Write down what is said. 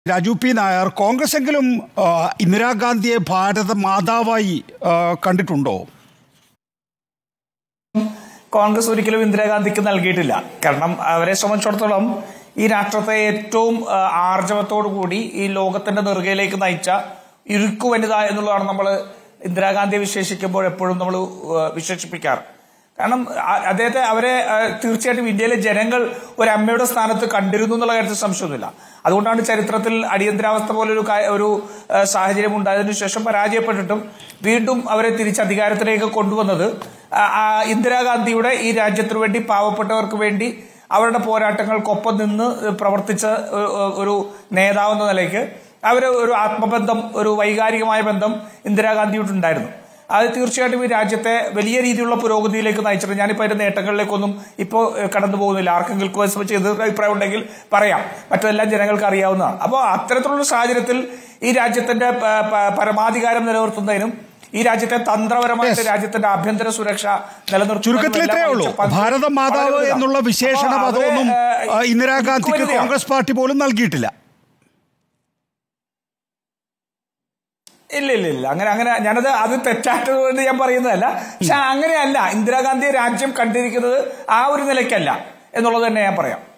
Raju P Nair Congress എങ്കിലും ആ, ഇന്ദിരാഗാന്ധിയെ ഭാരത മാതാവായി ആ, കണ്ടിട്ടുണ്ടോ കോൺഗ്രസ് ഒരിക്കലും ഇന്ദിരാഗാന്ധിക്ക് നൽകിയിട്ടില്ല കാരണം അവരെ സംബന്ധിച്ചിടത്തോളം ഈ രാഷ്ട്രത്തെ ഏറ്റവും ആ, ആർജവത്തോടു കൂടി ഈ ലോകത്തിന്റെ നെറുകയിലേക്ക് നയിച്ച ഇറുക്കു വനിത എന്നുള്ളതാണ് നമ്മൾ ഇന്ദിരാഗാന്ധിയെ വിശേഷിക്കുമ്പോൾ എപ്പോഴും നമ്മൾ വിശേഷിപ്പിക്കാറ് കാരണം ആ- അദ്ദേഹത്തെ അവരെ ആ, തീർച്ചയായിട്ടും ഇന്ത്യയിലെ ജനങ്ങൾ ഒരു അമ്മയുടെ സ്ഥാനത്ത് കണ്ടിരുന്നു എന്നുള്ള കാര്യത്തിൽ സംശയമൊന്നുമില്ല അതുകൊണ്ടാണ് ചരിത്രത്തിൽ അടിയന്തരാവസ്ഥ പോലൊരു കാ- ഒരു ആ, സാഹചര്യം ഉണ്ടായതിനു ശേഷം പരാജയപ്പെട്ടിട്ടും വീണ്ടും അവരെ തിരിച്ച് അധികാരത്തിലേക്ക് കൊണ്ടുവന്നത് ആ, ആ, ഇന്ദിരാഗാന്ധിയുടെ ഈ രാജ്യത്തിനു വേണ്ടി പാവപ്പെട്ടവർക്ക് വേണ്ടി അവരുടെ പോരാട്ടങ്ങൾക്കൊപ്പം നിന്ന് പ്രവർത്തിച്ച ഒരു- ഒരു നേതാവെന്ന നിലയ്ക്ക് അവര് ഒരു ആത്മബന്ധം ഒരു വൈകാരികമായ ബന്ധം ഇന്ദിരാഗാന്ധിയോടുണ്ടായിരുന്നു അത് തീർച്ചയായിട്ടും ഈ രാജ്യത്തെ വലിയ രീതിയിലുള്ള പുരോഗതിയിലേക്ക് നയിച്ചിട്ടുണ്ട് ഞാനിപ്പോൾ അതിന്റെ നേട്ടങ്ങളിലേക്കൊന്നും ഇപ്പോൾ കടന്നു പോകുന്നില്ല ആർക്കെങ്കിലും സംബന്ധിച്ച് എതിർ അഭിപ്രായം ഉണ്ടെങ്കിൽ പറയാം മറ്റെല്ലാം ജനങ്ങൾക്ക് അറിയാവുന്നതാണ് അപ്പോൾ അത്തരത്തിലുള്ള സാഹചര്യത്തിൽ ഈ രാജ്യത്തിന്റെ പ- പ- പരമാധികാരം നിലനിർത്തുന്നതിനും ഈ രാജ്യത്തെ തന്ത്രപരമായിട്ട് Yes. രാജ്യത്തിന്റെ ആഭ്യന്തര സുരക്ഷ നിലനിർത്തുന്നതിനും ചുരുക്കത്തിൽ എല്ലാം ഇത്രയേ ഉള്ളൂ വഹിച്ച പങ്ക് ഭാരത മാതാവ് വളരെ വലുതാണ്. എന്നുള്ള വിശേഷണം അപ്പോൾ അവരെ, അതൊന്നും ഏഹ്, ആ, ഇന്ദിരാഗാന്ധിക്ക് ഇറുക്കു വനിതയാണ്. കോൺഗ്രസ് പാർട്ടി പോലും നൽകിയിട്ടില്ല ഇല്ല ഇല്ല ഇല്ല അങ്ങനെ അങ്ങനെ ഞാനത് അത് തെറ്റാറ്റത് കൊണ്ട് ഞാൻ പറയുന്നതല്ല പക്ഷെ അങ്ങനെയല്ല ഇന്ദിരാഗാന്ധിയെ രാജ്യം കണ്ടിരിക്കുന്നത് ആ ഒരു നിലയ്ക്കല്ല എന്നുള്ളത് തന്നെ ഞാൻ പറയാം